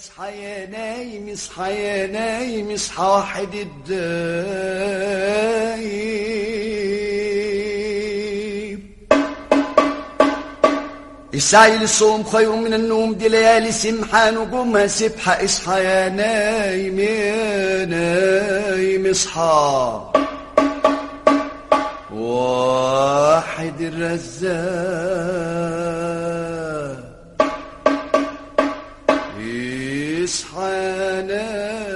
اصحى يا نايم اصحى يا نايم اصحى واحد الدايم السعي الصوم خير من النوم دي ليالي سمحة نجومها سبحة اصحى يا نايم يا نايم اصحى واحد الرزاق اصحى يا نايم